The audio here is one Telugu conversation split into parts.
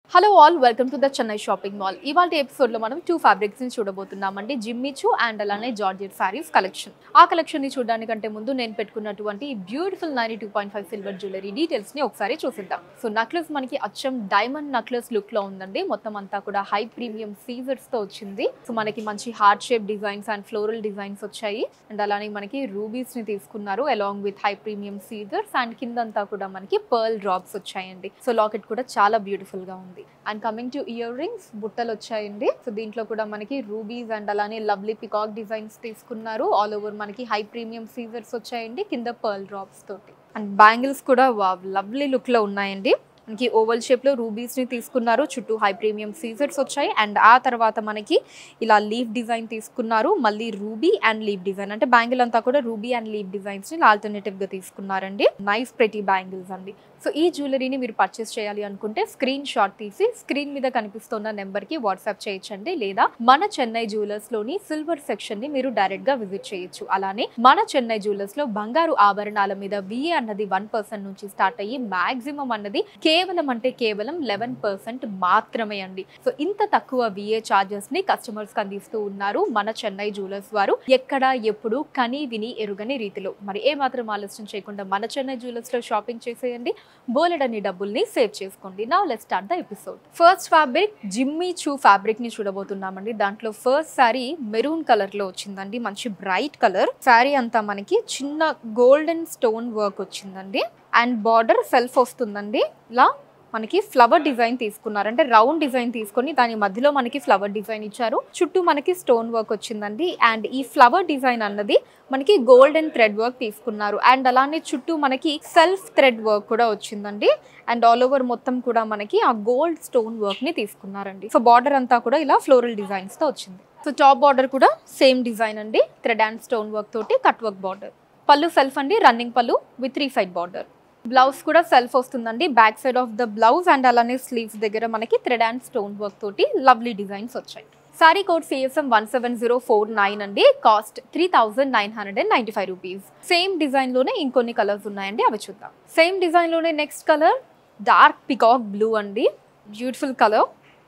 hello all welcome to the Chennai shopping mall ఇవాళ ఎపిసోడ్ లో మనం టూ ఫ్యాబ్రిక్స్ ని చూడబోతున్నామండి జిమ్మిచు అండ్ అలానే జార్జెట్ సారీస్ కలెక్షన్ ఆ కలెక్షన్ ని చూడడానికంటే ముందు నేను పెట్టుకున్నటువంటి beautiful ninety two point five silver jewellery details ని ఒకసారి చూసిద్దాం సో నక్లెస్ మనకి అచ్చం డైమండ్ నక్లెస్ లుక్ లో ఉందండి మొత్తం అంతా కూడా హై ప్రీమియం సీజర్స్ తో వచ్చింది సో మనకి మంచి heart shape designs and floral designs వచ్చాయి అండ్ అలానే మనకి రూబీస్ ని తీసుకున్నారు అలాంగ్ విత్ హై ప్రీమియం సీజర్స్ అండ్ కిందంతా కూడా మనకి పర్ల్ డ్రాప్స్ వచ్చాయండి సో లాకెట్ కూడా చాలా బ్యూటిఫుల్ గా ఉంది and coming to earrings బుట్టలు వచ్చాయండి సో దీంట్లో కూడా మనకి రూబీస్ అండ్ అలానే లవ్లీ పికాక్ డిజైన్స్ తీసుకున్నారు ఆల్ ఓవర్ మనకి హై ప్రీమియం సీజర్స్ వచ్చాయండి కింద పర్ల్ డ్రాప్స్ తోటి అండ్ బ్యాంగిల్స్ కూడా లవ్లీ లుక్ లో ఉన్నాయండి మనకి ఓవల్ షేప్ లో రూబీస్ ని తీసుకున్నారు చుట్టూ హై ప్రీమియం సీజర్స్ వచ్చాయి అండ్ ఆ తర్వాత మనకి ఇలా లీఫ్ డిజైన్ తీసుకున్నారు మళ్ళీ రూబీ అండ్ లీఫ్ డిజైన్ అంటే బ్యాంగిల్ అంతా కూడా రూబీ అండ్ లీఫ్ డిజైన్స్ ని ఆల్టర్నేటివ్ గా తీసుకున్నారండి నైస్ ప్రెటీ బ్యాంగిల్స్ అండి సో ఈ జ్యువెలరీని మీరు పర్చేస్ చేయాలి అనుకుంటే స్క్రీన్ షాట్ తీసి స్క్రీన్ మీద కనిపిస్తున్న నెంబర్ కి వాట్సాప్ చేయొచ్చండి లేదా మన చెన్నై జ్యువెలర్స్ లోని సిల్వర్ సెక్షన్ ని మీరు డైరెక్ట్ గా విజిట్ చేయొచ్చు అలానే మన చెన్నై జ్యువెలర్స్ లో బంగారు ఆభరణాల మీద విఏ అన్నది వన్ పర్సెంట్ నుంచి స్టార్ట్ అయ్యి మాక్సిమం అన్నది కేవలం అంటే కేవలం లెవెన్ పర్సెంట్ మాత్రమే అండి సో ఇంత తక్కువ విఏ చార్జెస్ ని కస్టమర్స్ కి అందిస్తూ ఉన్నారు మన చెన్నై జ్యువెలర్స్ వారు ఎక్కడ ఎప్పుడు కని విని ఎరుగని రీతిలో మరి ఏ మాత్రం ఆలస్యం చేయకుండా మన చెన్నై జ్యువెలర్స్ లో షాపింగ్ చేసేయండి బోలెడని డబ్బుల్ని సేవ్ చేసుకోండి నా let start the episode first fabric Jimmy Choo fabric ని చూడబోతున్నామండి దాంట్లో ఫస్ట్ శారీ మెరూన్ కలర్ లో వచ్చిందండి మంచి బ్రైట్ కలర్ శారీ అంతా మనకి చిన్న గోల్డెన్ స్టోన్ వర్క్ వచ్చిందండి అండ్ బార్డర్ సెల్ఫ్ వస్తుందండి ఇలా మనకి ఫ్లవర్ డిజైన్ తీసుకున్నారు అంటే రౌండ్ డిజైన్ తీసుకొని దాని మధ్యలో మనకి ఫ్లవర్ డిజైన్ ఇచ్చారు చుట్టూ మనకి స్టోన్ వర్క్ వచ్చిందండి అండ్ ఈ ఫ్లవర్ డిజైన్ అన్నది మనకి గోల్డెన్ థ్రెడ్ వర్క్ తీసుకున్నారు అండ్ అలానే చుట్టూ మనకి సెల్ఫ్ థ్రెడ్ వర్క్ కూడా వచ్చిందండి అండ్ ఆల్ ఓవర్ మొత్తం కూడా మనకి ఆ గోల్డ్ స్టోన్ వర్క్ ని తీసుకున్నారండి సో బార్డర్ అంతా కూడా ఇలా ఫ్లోరల్ డిజైన్స్ తో వచ్చింది సో టాప్ బార్డర్ కూడా సేమ్ డిజైన్ అండి థ్రెడ్ అండ్ స్టోన్ వర్క్ తోటి కట్ వర్క్ బార్డర్ పళ్ళు సెల్ఫ్ అండి రన్నింగ్ పళ్ళు with three side border blouse కూడా సెల్ఫ్ వస్తుందండి back side of the blouse and అలానే స్లీవ్స్ దగ్గర మనకి థ్రెడ్ అండ్ స్టోన్ వర్క్ తోటి లవ్లీ డిజైన్స్ వచ్చాయి sari code CSM one seven zero four nine అండి cost three thousand nine hundred and ninety five rupees same design లోనే ఇంకొన్ని కలర్స్ ఉన్నాయండి అవి చూద్దాం సేమ్ డిజైన్ లోనే next colour dark peacock blue అండి beautiful colour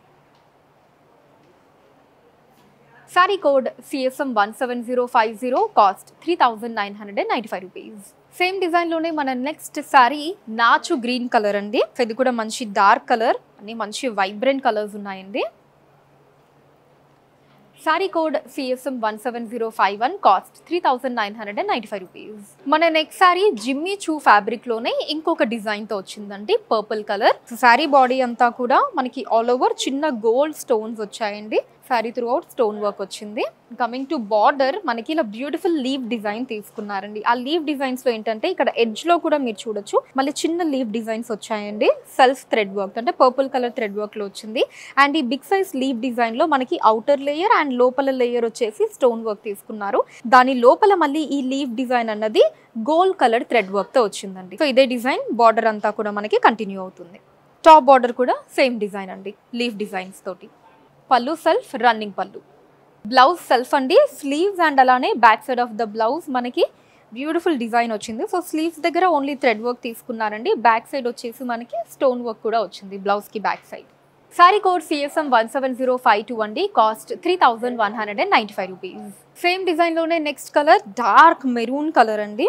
sari code CSM one seven zero five zero cost three thousand nine hundred and ninety five rupees same డిజైన్లోనే మన నెక్స్ట్ సారీ నాచు గ్రీన్ కలర్ అండి సో ఇది కూడా మంచి డార్క్ కలర్ అన్ని మంచి వైబ్రెంట్ కలర్స్ ఉన్నాయండి sari code CSM one seven zero five one cost three thousand nine hundred and ninety five rupees మన next sari Jimmy Choo fabric లోనే ఇంకొక డిజైన్ తో వచ్చిందండి పర్పుల్ కలర్ సారీ బాడీ అంతా కూడా మనకి ఆల్ ఓవర్ చిన్న గోల్డ్ స్టోన్స్ వచ్చాయండి sari throughout stone work వచ్చింది కమింగ్ టు బార్డర్ మనకి ఇలా బ్యూటిఫుల్ లీవ్ డిజైన్ తీసుకున్నారండి ఆ లీవ్ డిజైన్స్ లో ఏంటంటే ఇక్కడ ఎడ్జ్ లో కూడా మీరు చూడొచ్చు మళ్ళీ చిన్న లీవ్ డిజైన్స్ వచ్చాయండి సెల్ఫ్ థ్రెడ్ వర్క్ అంటే పర్పుల్ కలర్ థ్రెడ్ వర్క్ లో వచ్చింది అండ్ ఈ బిగ్ సైజ్ లీవ్ డిజైన్ లో మనకి అవుటర్ లేయర్ అండ్ లోపల లేయర్ వచ్చేసి స్టోన్ వర్క్ తీసుకున్నారు దాని లోపల మళ్ళీ ఈ లీవ్ డిజైన్ అన్నది గోల్డ్ కలర్ థ్రెడ్ వర్క్ తో వచ్చిందండి సో ఇదే డిజైన్ బార్డర్ అంతా కూడా మనకి కంటిన్యూ అవుతుంది టాప్ బార్డర్ కూడా సేమ్ డిజైన్ అండి లీవ్ డిజైన్స్ తోటి పళ్ళు సెల్ఫ్ రన్నింగ్ పళ్ళు బ్లౌజ్ సెల్ఫ్ అండి స్లీవ్స్ అండ్ అలానే back side of the blouse మనకి బ్యూటిఫుల్ డిజైన్ వచ్చింది సో స్లీవ్స్ దగ్గర ఓన్లీ థ్రెడ్ వర్క్ తీసుకున్నారండి బ్యాక్ సైడ్ వచ్చేసి మనకి స్టోన్ వర్క్ కూడా వచ్చింది బ్లౌజ్కి back side sari code CSM one seven zero five two అండి cost three thousand one hundred and ninety five rupees same డిజైన్లోనే next colour dark maroon colour అండి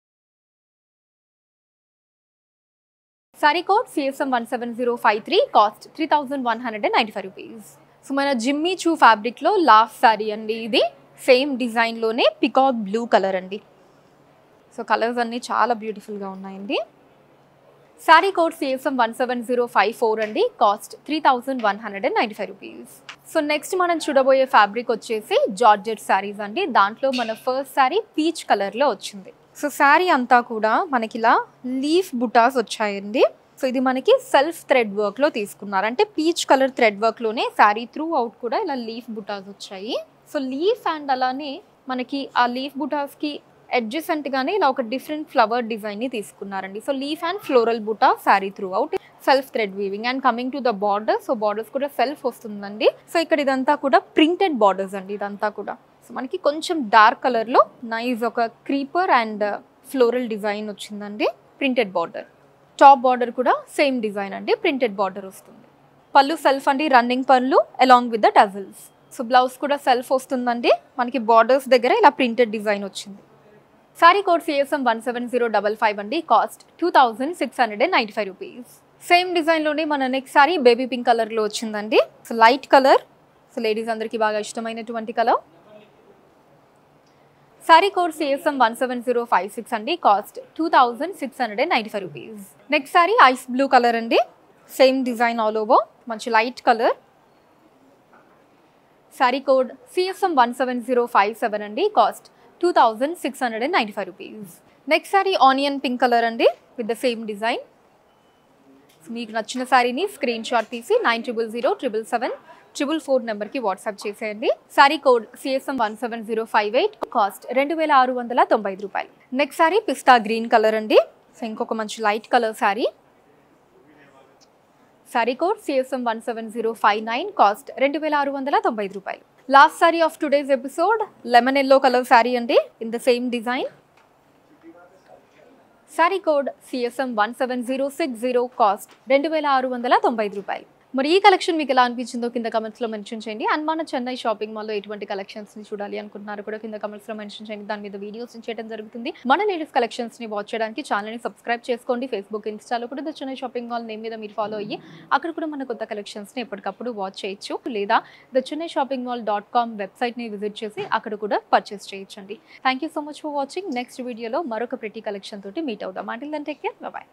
sari code CSM one seven zero five three cost three thousand one hundred and ninety five rupees so మన జిమ్మీ చూ ఫ్యాబ్రిక్లో లాస్ట్ శారీ అండి ఇది సేమ్ డిజైన్లోనే పికాక్ బ్లూ కలర్ అండి సో కలర్స్ అన్నీ చాలా బ్యూటిఫుల్గా ఉన్నాయండి sari code CSM one seven zero five four అండి cost three thousand one hundred and ninety five rupees so next మనం చూడబోయే ఫ్యాబ్రిక్ వచ్చేసి జార్జెట్ శారీస్ అండి దాంట్లో మన ఫస్ట్ శారీ పీచ్ కలర్లో వచ్చింది సో శారీ అంతా కూడా మనకి ఇలా లీఫ్ బుటాస్ వచ్చాయండి సో ఇది మనకి సెల్ఫ్ థ్రెడ్ వర్క్లో తీసుకున్నారు అంటే పీచ్ కలర్ థ్రెడ్ వర్క్లోనే శారీ త్రూ అవుట్ కూడా ఇలా లీఫ్ బుటాస్ వచ్చాయి సో లీఫ్ అండ్ అలానే మనకి ఆ లీఫ్ బుటాస్కి గానే ఇలా ఒక డిఫరెంట్ ఫ్లవర్ డిజైన్ని తీసుకున్నారండి so leaf and floral buta sari throughout self thread weaving and coming to the border so borders కూడా సెల్ఫ్ వస్తుందండి సో ఇక్కడ ఇదంతా కూడా ప్రింటెడ్ బార్డర్స్ అండి ఇదంతా కూడా సో మనకి కొంచెం డార్క్ కలర్లో నైస్ ఒక క్రీపర్ అండ్ ఫ్లోరల్ డిజైన్ వచ్చిందండి ప్రింటెడ్ బార్డర్ టాప్ బార్డర్ కూడా సేమ్ డిజైన్ అండి ప్రింటెడ్ బార్డర్ వస్తుంది పళ్ళు సెల్ఫ్ అండి రన్నింగ్ పళ్ళు along with the tassels so blouse కూడా సెల్ఫ్ వస్తుందండి మనకి బార్డర్స్ దగ్గర ఇలా ప్రింటెడ్ డిజైన్ వచ్చింది sari code CSM one seven zero double five అండి cost two thousand six hundred and ninety five rupees same డిజైన్లోనే మన నెక్స్ట్ సారీ బేబీ పింక్ కలర్లో వచ్చిందండి so light colour so ladies అందరికీ బాగా ఇష్టమైనటువంటి colour sari code CSM one seven zero five six అండి cost two thousand six hundred and ninety five rupees next sari ice blue colour అండి సేమ్ డిజైన్ ఆల్ ఓవర్ మంచి light colour sari code CSM one seven zero five seven అండి cost two thousand six hundred and ninety five rupees next sari onion pink colour అండి విత్ ద సేమ్ డిజైన్ మీకు నచ్చిన శారీని స్క్రీన్ షాట్ తీసి nine triple zero triple seven triple four నెంబర్కి వాట్సాప్ చేసేయండి sari code CSM one seven zero five eight cost రెండు వేల ఆరు వందల తొంభై ఐదు రూపాయలు next sari pista green colour అండి సో ఇంకొక మంచి light colour sari sari code CSM one seven zero five nine cost రెండు వేల ఆరు వందల తొంభై ఐదు రూపాయలు last sari of today's episode lemon yellow colour sari అండి in the same design sorry code CSM one seven zero six zero cost రెండు వేల ఆరు వందల తొంభై ఐదు రూపాయలు మరి ఈ కలెక్షన్ మీకు ఎలా అనిపించిందో కింద కమెంట్స్లో మెన్షన్ చేయండి అండ్ మన చెన్నై షాపింగ్ మాల్లో ఎటువంటి కలెక్షన్స్ని చూడాలి అనుకుంటున్నారు కూడా కింద కమెంట్స్లో మెన్షన్ చేయండి దాని మీద వీడియోస్ చేయడం జరుగుతుంది మన లేటెస్ట్ కలెక్షన్స్ని వాచ్ చేయడానికి ఛానల్ని సబ్స్క్రైబ్ చేసుకోండి ఫేస్బుక్ ఇన్స్టాలో కూడా the Chennai shopping mall name మీద మీరు ఫాలో అయ్యి అక్కడ కూడా మన కొత్త కలెక్షన్స్ని ఎప్పటికప్పుడు వాచ్ చేయొచ్చు లేదా the Chennai shopping mall dot com వెబ్సైట్ని విజిట్ చేసి అక్కడ కూడా పర్చేస్ చేయొచ్చండి thank you so much for watching next వీడియోలో మరొక ప్రతి కలెక్షన్ తోటి మీట్ అవుదాం until then take care bye